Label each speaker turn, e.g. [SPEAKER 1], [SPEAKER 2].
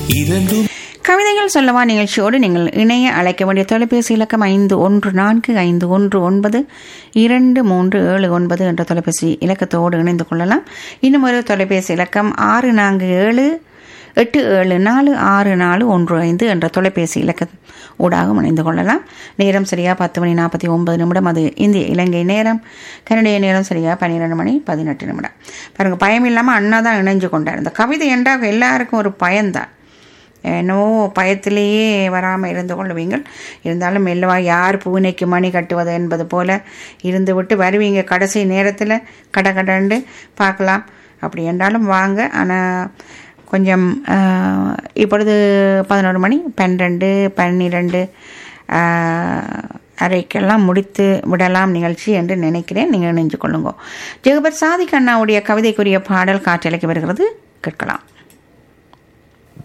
[SPEAKER 1] இரண்டும்
[SPEAKER 2] கவிதைகள் சொல்லவா நிகழ்ச்சியோடு நீங்கள் இணைய அழைக்க வேண்டிய தொலைபேசி இலக்கம் ஐந்து ஒன்று நான்கு ஐந்து ஒன்று ஒன்பது இரண்டு மூன்று ஏழு ஒன்பது என்ற தொலைபேசி இலக்கத்தோடு இணைந்து கொள்ளலாம் இன்னும் ஒரு தொலைபேசி இலக்கம் ஆறு நான்கு ஏழு எட்டு ஏழு நாலு ஆறு நாலு ஒன்று ஐந்து என்ற தொலைபேசி இலக்க ஊடாக இணைந்து கொள்ளலாம் நேரம் சரியா பத்து மணி நாற்பத்தி ஒன்பது நிமிடம் அது இந்திய இலங்கை நேரம் கனடிய நேரம் சரியா பன்னிரெண்டு மணி பதினெட்டு நிமிடம் பாருங்க பயம் இல்லாமல் அண்ணா தான் இணைஞ்சு கொண்டார் இந்த கவிதை என்றால் எல்லாருக்கும் ஒரு பயம்தான் என்னவோ பயத்திலேயே வராமல் இருந்து கொள்வீங்கள் இருந்தாலும் மெல்லவா யார் பூனைக்கு மணி கட்டுவது என்பது போல இருந்து விட்டு வருவீங்க கடைசி நேரத்தில் கடை கடண்டு பார்க்கலாம் அப்படி என்றாலும் வாங்க ஆனால் கொஞ்சம் ஆஹ், இப்பொழுது பதினோரு மணி பன்னிரெண்டு பன்னிரெண்டு ஆஹ், அறைக்கெல்லாம் முடித்து விடலாம் நிகழ்ச்சி என்று நினைக்கிறேன் நீங்கள் நினைஞ்சு கொள்ளுங்க ஜெகபத் சாதிக் அண்ணாவுடைய கவிதைக்குரிய பாடல் காற்றலைக்கு வருகிறது கேட்கலாம்